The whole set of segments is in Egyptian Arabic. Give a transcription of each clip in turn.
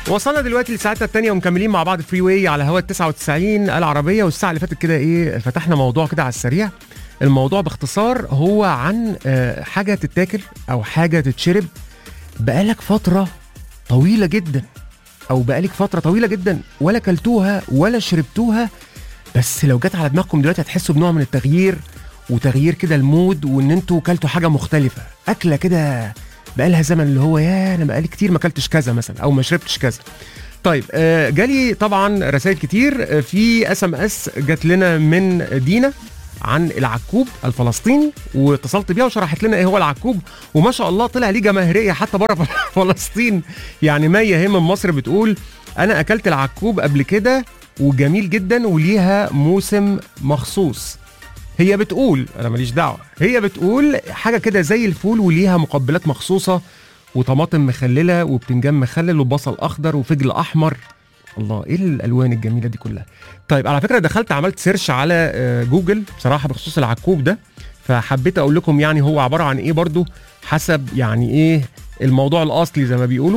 وصلنا دلوقتي لساعتنا الثانية ومكملين مع بعض فري واي على هوا ال 99 العربية والساعة اللي فاتت كده ايه فتحنا موضوع كده على السريع الموضوع باختصار هو عن آه، حاجة تتاكل أو حاجة تتشرب بقالك فترة طويلة جدا أو بقالك فترة طويلة جدا ولا كلتوها ولا شربتوها بس لو جت على دماغكم دلوقتي هتحسوا بنوع من التغيير وتغيير كده المود وان انتوا كلتوا حاجه مختلفه اكله كده بقالها زمن اللي هو يا انا بقالي كتير ما اكلتش كذا مثلا او ما شربتش كذا طيب آه، جالي طبعا رسائل كتير آه، في اس ام اس جات لنا من دينا عن العكوب الفلسطيني واتصلت بيها وشرحت لنا ايه هو العكوب وما شاء الله طلع ليه جماهيريه حتى بره فلسطين يعني مية هي من مصر بتقول انا اكلت العكوب قبل كده وجميل جدا وليها موسم مخصوص هي بتقول انا ماليش دعوه هي بتقول حاجه كده زي الفول وليها مقبلات مخصوصه وطماطم مخلله وبتنجان مخلل وبصل اخضر وفجل احمر الله ايه الالوان الجميله دي كلها طيب على فكره دخلت عملت سيرش على آه، جوجل بصراحه بخصوص العكوب ده فحبيت اقول لكم يعني هو عباره عن ايه برضو حسب يعني ايه الموضوع الاصلي زي ما بيقولوا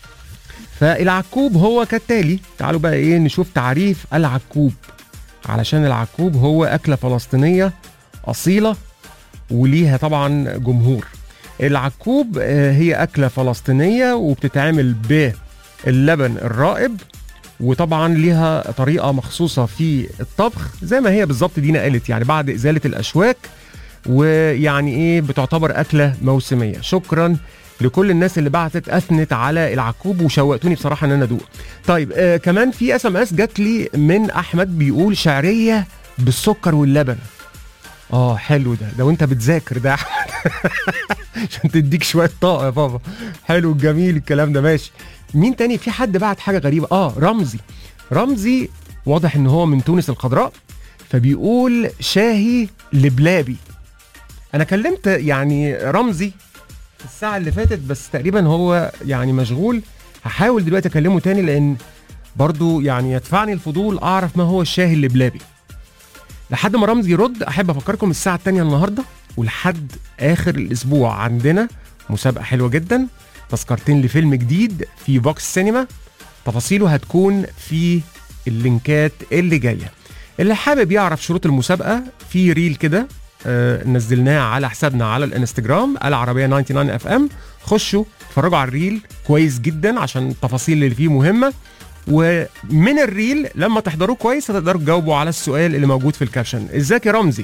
فالعكوب هو كالتالي تعالوا بقى ايه نشوف تعريف العكوب علشان العكوب هو أكلة فلسطينية أصيلة وليها طبعا جمهور العكوب آه، هي أكلة فلسطينية وبتتعمل باللبن الرائب وطبعا ليها طريقة مخصوصة في الطبخ زي ما هي بالظبط دينا قالت يعني بعد إزالة الأشواك ويعني إيه بتعتبر أكلة موسمية شكرا لكل الناس اللي بعتت اثنت على العكوب وشوقتوني بصراحه ان انا ادوق. طيب آه كمان في اس ام اس جات لي من احمد بيقول شعريه بالسكر واللبن. اه حلو ده ده وانت بتذاكر ده يا احمد عشان تديك شويه طاقه يا بابا. حلو جميل الكلام ده ماشي. مين تاني في حد بعت حاجه غريبه اه رمزي رمزي واضح ان هو من تونس الخضراء فبيقول شاهي لبلابي انا كلمت يعني رمزي الساعة اللي فاتت بس تقريبا هو يعني مشغول هحاول دلوقتي اكلمه تاني لان برضو يعني يدفعني الفضول اعرف ما هو الشاهي اللبلابي لحد ما رمزي يرد احب افكركم الساعة التانية النهاردة ولحد اخر الاسبوع عندنا مسابقة حلوة جدا تذكرتين لفيلم جديد في فوكس سينما تفاصيله هتكون في اللينكات اللي جاية اللي حابب يعرف شروط المسابقة في ريل كده آه، نزلناه على حسابنا على الانستجرام العربيه 99 اف ام خشوا اتفرجوا على الريل كويس جدا عشان التفاصيل اللي فيه مهمه ومن الريل لما تحضروه كويس هتقدروا تجاوبوا على السؤال اللي موجود في الكابشن ازيك يا رمزي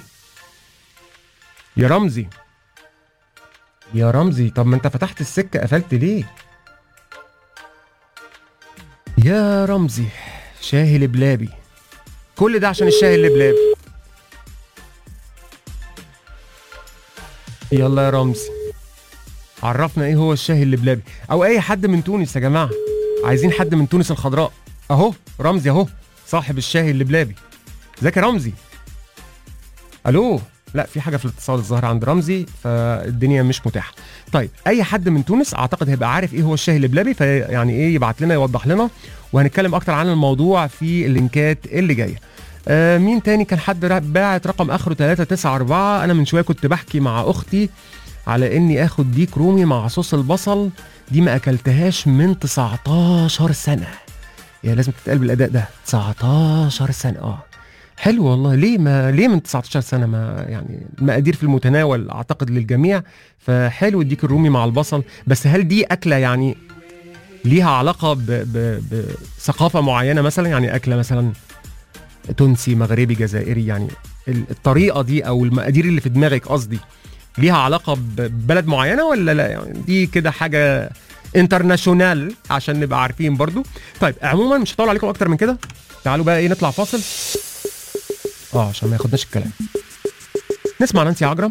يا رمزي يا رمزي طب ما انت فتحت السكه قفلت ليه يا رمزي شاهي لبلابي كل ده عشان الشاهي اللبلابي يلا يا رمزي عرفنا ايه هو الشاهي اللبلابي او اي حد من تونس يا جماعه عايزين حد من تونس الخضراء اهو رمزي اهو صاحب الشاهي اللبلابي ازيك يا رمزي الو لا في حاجه في الاتصال الظاهر عند رمزي فالدنيا مش متاحه طيب اي حد من تونس اعتقد هيبقى عارف ايه هو الشاهي اللبلابي فيعني ايه يبعت لنا يوضح لنا وهنتكلم اكتر عن الموضوع في اللينكات اللي جايه آه مين تاني كان حد را- باعت رقم اخره 394 انا من شويه كنت بحكي مع اختي على اني اخد ديك رومي مع صوص البصل دي ما اكلتهاش من 19 سنه يا لازم تتقال بالاداء ده 19 سنه اه حلو والله ليه ما ليه من 19 سنه ما يعني المقادير في المتناول اعتقد للجميع فحلو الديك الرومي مع البصل بس هل دي اكله يعني ليها علاقه ب- ب- بثقافه معينه مثلا يعني اكله مثلا تونسي مغربي جزائري يعني ال- الطريقه دي او المقادير اللي في دماغك قصدي ليها علاقه ب- ببلد معينه ولا لا يعني دي كده حاجه انترناشونال عشان نبقى عارفين برضو طيب عموما مش هطول عليكم اكتر من كده تعالوا بقى ايه نطلع فاصل اه عشان ما ياخدناش الكلام نسمع نانسي عجرم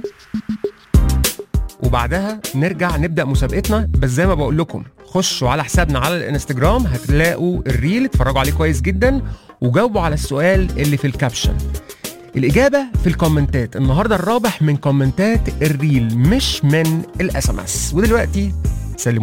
وبعدها نرجع نبدا مسابقتنا بس زي ما بقول لكم خشوا على حسابنا على الانستجرام هتلاقوا الريل اتفرجوا عليه كويس جدا وجاوبوا على السؤال اللي في الكابشن الإجابة في الكومنتات النهاردة الرابح من كومنتات الريل مش من الاس ام اس ودلوقتي